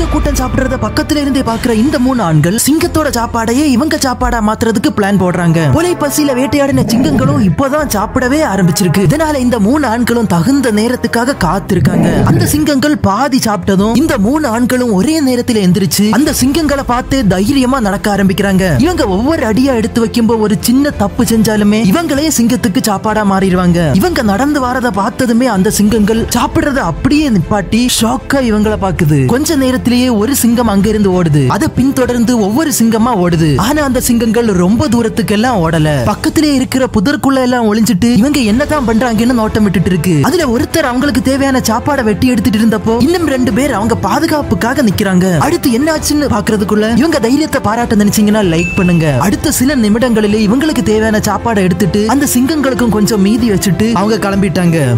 கூட்டம் சாப்பிடுறத பக்கத்துல இருந்தே பாக்குற இந்த மூணு ஆண்கள் சிங்கத்தோட சாப்பாடையே இவங்க சாப்பாடா மாத்துறதுக்கு பிளான் போடுறாங்க கொலை பசியில வேட்டையாடின சிங்கங்களும் இப்பதான் சாப்பிடவே ஆரம்பிச்சிருக்கு இதனால இந்த மூணு ஆண்களும் தகுந்த நேரத்துக்காக காத்திருக்காங்க அந்த சிங்கங்கள் பாதி சாப்பிட்டதும் இந்த மூணு ஆண்களும் ஒரே நேரத்துல எந்திரிச்சு அந்த சிங்கங்களை பார்த்து தைரியமா நடக்க ஆரம்பிக்கிறாங்க இவங்க ஒவ்வொரு அடியா எடுத்து வைக்கும்போது ஒரு சின்ன தப்பு செஞ்சாலுமே இவங்களே சிங்கத்துக்கு சாப்பாடா மாறிடுவாங்க இவங்க நடந்து வரத பார்த்ததுமே அந்த சிங்கங்கள் சாப்பிடுறத அப்படியே நிப்பாட்டி ஷாக்கா இவங்கள பாக்குது கொஞ்ச நேரத்திலேயே ஒரு சிங்கம் அங்க இருந்து ஓடுது அதை பின்தொடர்ந்து ஒவ்வொரு சிங்கமா ஓடுது ஆனா அந்த சிங்கங்கள் ரொம்ப தூரத்துக்கு எல்லாம் ஓடல பக்கத்திலே இருக்கிற புதற்குள்ள எல்லாம் ஒளிஞ்சிட்டு இவங்க என்னதான் பண்றாங்கன்னு நோட்டம் விட்டுட்டு இருக்கு அதுல ஒருத்தர் அவங்களுக்கு தேவையான சாப்பாடை வெட்டி எடுத்துட்டு இருந்தப்போ இன்னும் ரெண்டு பேர் அவங்க பாதுகாப்புக்காக நிக்கிறாங்க அடுத்து என்ன ஆச்சுன்னு பாக்குறதுக்குள்ள இவங்க தைரியத்தை பாராட்ட நினைச்சீங்கன்னா லைக் பண்ணுங்க அடுத்த சில நிமிடங்களிலே இவங்களுக்கு தேவையான சாப்பாடை எடுத்துட்டு அந்த சிங்கங்களுக்கும் கொஞ்சம் மீதி வச்சுட்டு அவங்க கிளம்பிட்டாங்க